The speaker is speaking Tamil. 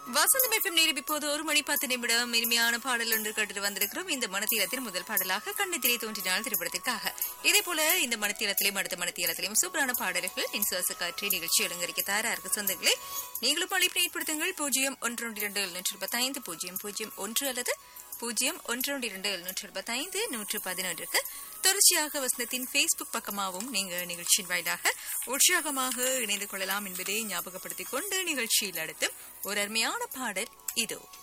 வசந்தம் எஃப்எம் நேரம் இப்போது ஒரு மணி பத்து நிமிடம் இனிமையான பாடல் ஒன்று கேட்டு வந்திருக்கிறோம் இந்த மனத்தீரத்தின் முதல் பாடலாக கண்ணத்திலே தோன்றினால் திரைப்படத்திற்காக இதே போல இந்த மனத்தீரத்திலையும் அடுத்த மனத்தீரத்திலையும் சூப்பரான பாடல்கள் இன்சுவாச காற்றை நிகழ்ச்சி அலங்கரிக்க தயாரா இருக்கு சொந்தங்களே நீங்களும் அழைப்பு ஏற்படுத்துங்கள் பூஜ்ஜியம் ஒன்று ஒன்று இரண்டு எழுநூற்று இருபத்தைந்து பூஜ்ஜியம் பூஜ்ஜியம் ஒன்று அல்லது பூஜ்ஜியம் ஒன்று ஒன்று இரண்டு எழுநூற்று இருபத்தைந்து நூற்று பதினொன்றுக்கு தொடர்ச்சியாக வசந்தத்தின் ஃபேஸ்புக் பக்கமாகவும் நீங்க நிகழ்ச்சியின் வாயிலாக உற்சாகமாக இணைந்து கொள்ளலாம் என்பதை ஞாபகப்படுத்திக் கொண்டு நிகழ்ச்சியில் அடுத்து ஒரு அருமையான பாடல் இதோ